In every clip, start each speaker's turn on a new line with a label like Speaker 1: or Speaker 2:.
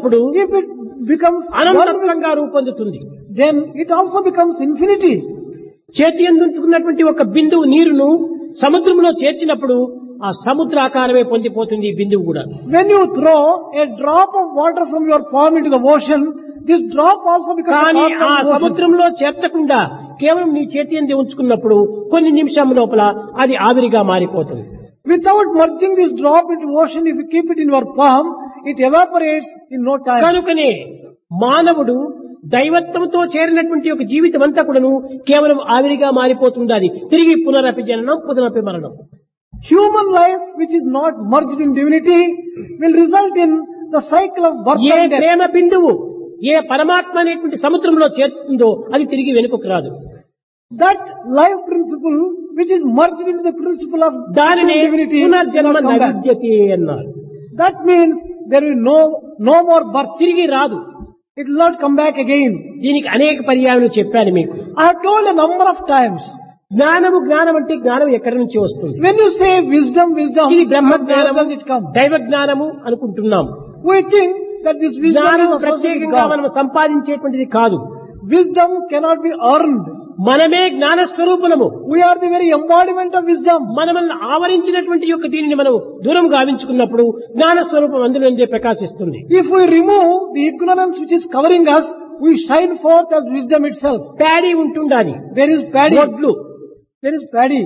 Speaker 1: రూపొందినప్పుడు
Speaker 2: If it becomes one,
Speaker 1: అనంతత్వంగా రూపొందుతుంది
Speaker 2: then it also becomes infinity.
Speaker 1: చేతి ఎందుకున్నటువంటి ఒక బిందువు నీరును సముద్రంలో చేర్చినప్పుడు ఆ సముద్రాకారమే పొందిపోతుంది ఈ బిందువు కూడా
Speaker 2: When you throw a drop of water from your palm into the ocean, this drop also becomes a
Speaker 1: కానీ
Speaker 2: part of
Speaker 1: ఆ
Speaker 2: the ocean.
Speaker 1: సముద్రంలో చేర్చకుండా కేవలం నీ చేతి ఎందు ఉంచుకున్నప్పుడు కొన్ని నిమిషం లోపల అది ఆవిరిగా మారిపోతుంది
Speaker 2: Without merging this drop into ocean, if you keep it in your palm, it evaporates in no time.
Speaker 1: కనుకనే మానవుడు దైవత్వంతో చేరినటువంటి ఒక జీవితం అంతా కూడాను కేవలం ఆవిరిగా మారిపోతుండాలి తిరిగి పునరపి జననం పునరపి మరణం
Speaker 2: Human life, which is not merged in divinity, will result in the cycle of birth
Speaker 1: A
Speaker 2: and death.
Speaker 1: ప్రేమ బిందువు ఏ పరమాత్మ అనేటువంటి సముద్రంలో చేరుతుందో అది తిరిగి వెనుకకు రాదు
Speaker 2: That life principle, which is merged into the principle of
Speaker 1: దానినే
Speaker 2: divinity,
Speaker 1: పునర్జన్మ
Speaker 2: cannot come back.
Speaker 1: నైవిద్యతే అన్నారు
Speaker 2: That means there will no no more birth.
Speaker 1: తిరిగి రాదు
Speaker 2: It will not come back again.
Speaker 1: దీనికి అనేక పర్యాయాలు చెప్పాను మీకు
Speaker 2: I have told a number of times.
Speaker 1: జ్ఞానము జ్ఞానం అంటే జ్ఞానం ఎక్కడి నుంచి వస్తుంది
Speaker 2: When you say wisdom, wisdom,
Speaker 1: ఇది బ్రహ్మ
Speaker 2: from where
Speaker 1: జ్ఞానము
Speaker 2: does it come?
Speaker 1: దైవ జ్ఞానము అనుకుంటున్నాం
Speaker 2: We think that this wisdom
Speaker 1: జ్ఞానం
Speaker 2: is associated with
Speaker 1: ప్రత్యేకంగా
Speaker 2: God.
Speaker 1: మనం సంపాదించేటువంటిది కాదు
Speaker 2: Wisdom cannot be earned.
Speaker 1: మనమే జ్ఞాన స్వరూపణము
Speaker 2: We are the very embodiment of wisdom.
Speaker 1: మనల్ని ఆవరించినటువంటి యొక్క దీనిని మనం దూరం గావించుకున్నప్పుడు జ్ఞాన స్వరూపం అందులోనే ప్రకాశిస్తుంది
Speaker 2: If we remove the ignorance which is covering us, we shine forth as wisdom itself.
Speaker 1: Paddy ఉంటుండాలి
Speaker 2: There is paddy.
Speaker 1: వడ్లు
Speaker 2: There is paddy.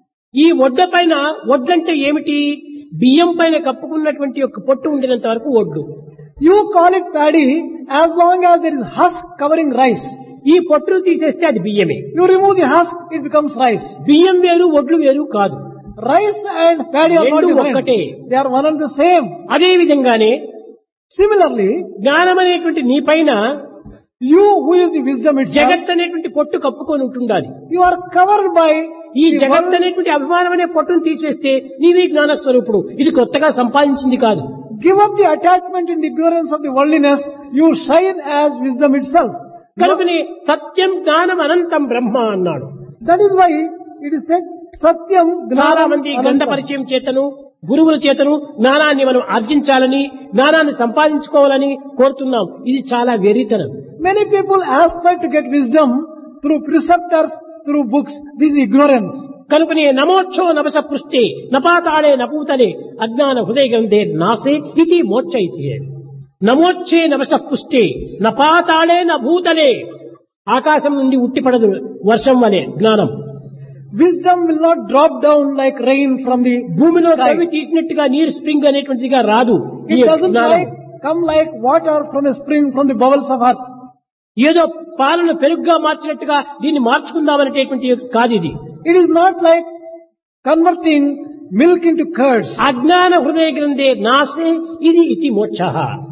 Speaker 1: ఈ వడ్ల పైన వడ్లంటే ఏమిటి బియ్యం పైన కప్పుకున్నటువంటి యొక్క పొట్టు ఉండినంత వరకు వడ్లు
Speaker 2: You call it paddy as long as there is husk covering rice.
Speaker 1: ఈ పొట్టును తీసేస్తే అది బియ్యమే
Speaker 2: You remove the husk, it becomes rice.
Speaker 1: బియ్యం వేరు వడ్లు వేరు కాదు
Speaker 2: Rice and paddy are not
Speaker 1: రెండు
Speaker 2: different.
Speaker 1: ఒక్కటే.
Speaker 2: They are one and the same.
Speaker 1: అదే విధంగానే
Speaker 2: Similarly,
Speaker 1: జ్ఞానం అనేటువంటి నీ పైన
Speaker 2: you who is the wisdom itself,
Speaker 1: జగత్ అనేటువంటి పొట్టు కప్పుకొని ఉంటుండాలి
Speaker 2: you are covered by
Speaker 1: ఈ
Speaker 2: the
Speaker 1: జగత్
Speaker 2: world.
Speaker 1: అనేటువంటి అభిమానం అనే పొట్టును తీసేస్తే నీవే జ్ఞాన స్వరూపుడు ఇది కొత్తగా సంపాదించింది కాదు
Speaker 2: Give up the attachment and ignorance of the worldliness, you shine as wisdom itself.
Speaker 1: కనుకనే సత్యం జ్ఞానం అనంతం బ్రహ్మ అన్నాడు
Speaker 2: That is why it is said, Satyam
Speaker 1: చాలా
Speaker 2: Gnanam
Speaker 1: మంది గ్రంథ
Speaker 2: Anantam.
Speaker 1: పరిచయం చేతను గురువుల చేతను జ్ఞానాన్ని మనం ఆర్జించాలని జ్ఞానాన్ని సంపాదించుకోవాలని కోరుతున్నాం ఇది చాలా వెరితనం
Speaker 2: Many people aspire to get wisdom through preceptors, through books. This is ignorance.
Speaker 1: కనుకనే నమోక్షో నవస పృష్టి నపాతాళే నపూతలే అజ్ఞాన హృదయ గ్రంథే నాసే ఇది మోక్ష ఇది నమోక్షే నవస పుష్టి నపాతాళే నభూతలే ఆకాశం నుండి ఉట్టిపడదు వర్షం వలె జ్ఞానం
Speaker 2: Wisdom will not drop down like rain from the
Speaker 1: భూమిలో
Speaker 2: sky.
Speaker 1: తవ్వి తీసినట్టుగా నీరు స్ప్రింగ్ అనేటువంటిదిగా రాదు ఈ
Speaker 2: It doesn't
Speaker 1: జ్ఞానం.
Speaker 2: like, come like water from a spring from the bowels of earth.
Speaker 1: ఏదో పాలను పెరుగుగా మార్చినట్టుగా దీన్ని మార్చుకుందామనేటటువంటి కాదు ఇది
Speaker 2: It is not like converting milk into curds.
Speaker 1: అజ్ఞాన హృదయ గ్రంథే నాసే ఇది ఇతి మోక్ష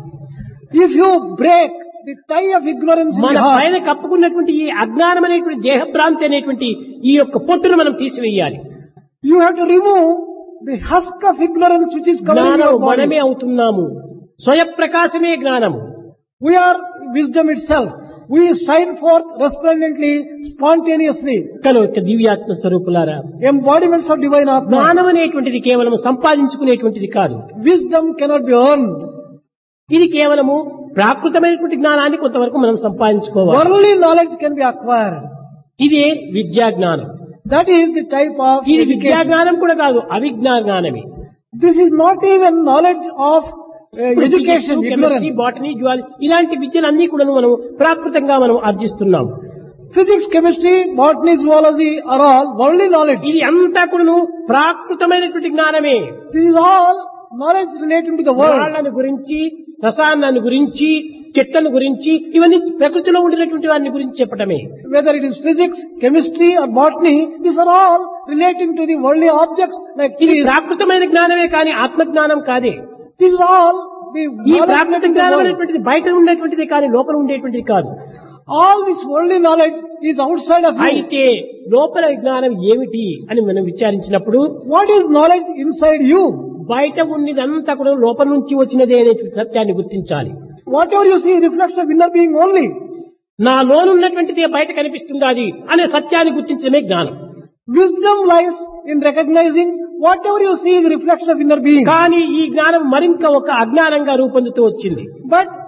Speaker 2: If you break the tie of ignorance in
Speaker 1: మన
Speaker 2: the heart,
Speaker 1: పైన కప్పుకున్నటువంటి ఈ అజ్ఞానం అనేటువంటి దేహభ్రాంతి అనేటువంటి ఈ యొక్క పొట్టును మనం తీసివేయాలి
Speaker 2: you have to remove the husk of ignorance which is covering
Speaker 1: జ్ఞానం
Speaker 2: your
Speaker 1: మనమే
Speaker 2: body.
Speaker 1: అవుతున్నాము స్వయప్రకాశమే జ్ఞానము
Speaker 2: We are wisdom itself. We shine forth resplendently, spontaneously,
Speaker 1: కనుక దివ్యాత్మ స్వరూపులారా
Speaker 2: embodiments of divine Atma.
Speaker 1: జ్ఞానం అనేటువంటిది కేవలం సంపాదించుకునేటువంటిది కాదు
Speaker 2: Wisdom cannot be earned.
Speaker 1: ఇది కేవలము ప్రాకృతమైనటువంటి జ్ఞానాన్ని కొంతవరకు మనం సంపాదించుకోవాలి
Speaker 2: Worldly knowledge can be acquired.
Speaker 1: ఇదే విద్యా జ్ఞానం
Speaker 2: That is the type of
Speaker 1: ఇది విద్యా
Speaker 2: education.
Speaker 1: జ్ఞానం కూడా కాదు అవిజ్ఞా జ్ఞానమే
Speaker 2: This is not even knowledge of uh, education,
Speaker 1: chemistry
Speaker 2: ignorance.
Speaker 1: Botany జ్వాల ఇలాంటి విద్యలన్నీ కూడా మనం ప్రాకృతంగా మనం ఆర్జిస్తున్నాం
Speaker 2: Physics, chemistry, botany, zoology are all worldly knowledge.
Speaker 1: ఇది అంతా కూడాను ప్రాకృతమైనటువంటి జ్ఞానమే
Speaker 2: This is all knowledge relating to the world.
Speaker 1: రాళ్లను గురించి రసాయనాన్ని గురించి చెట్లను గురించి ఇవన్నీ ప్రకృతిలో ఉండినటువంటి వారిని గురించి చెప్పటమే
Speaker 2: Whether it is physics, chemistry or botany, these are all relating to the worldly objects like
Speaker 1: ఇది
Speaker 2: trees.
Speaker 1: ప్రాకృతమైన జ్ఞానమే కానీ ఆత్మజ్ఞానం కాదే
Speaker 2: This is all the
Speaker 1: ఈ
Speaker 2: knowledge
Speaker 1: ప్రాకృత
Speaker 2: relating to the
Speaker 1: జ్ఞానం
Speaker 2: world.
Speaker 1: అనేటువంటిది బయట ఉండేటువంటిది కానీ లోపల ఉండేటువంటిది కాదు
Speaker 2: All this worldly knowledge is outside of you.
Speaker 1: అయితే లోపల జ్ఞానం ఏమిటి అని మనం విచారించినప్పుడు
Speaker 2: What is knowledge inside you?
Speaker 1: బయట ఉన్నదంతా కూడా లోపల నుంచి వచ్చినదే అనే సత్యాన్ని గుర్తించాలి
Speaker 2: Whatever you see is reflection of inner being only.
Speaker 1: నా లోనున్నటువంటిదే బయట కనిపిస్తుండాది అనే సత్యాన్ని గుర్తించడమే జ్ఞానం
Speaker 2: Wisdom lies in recognizing whatever you see is reflection of inner being.
Speaker 1: కానీ ఈ జ్ఞానం మరింత ఒక అజ్ఞానంగా రూపొందుతూ వచ్చింది
Speaker 2: But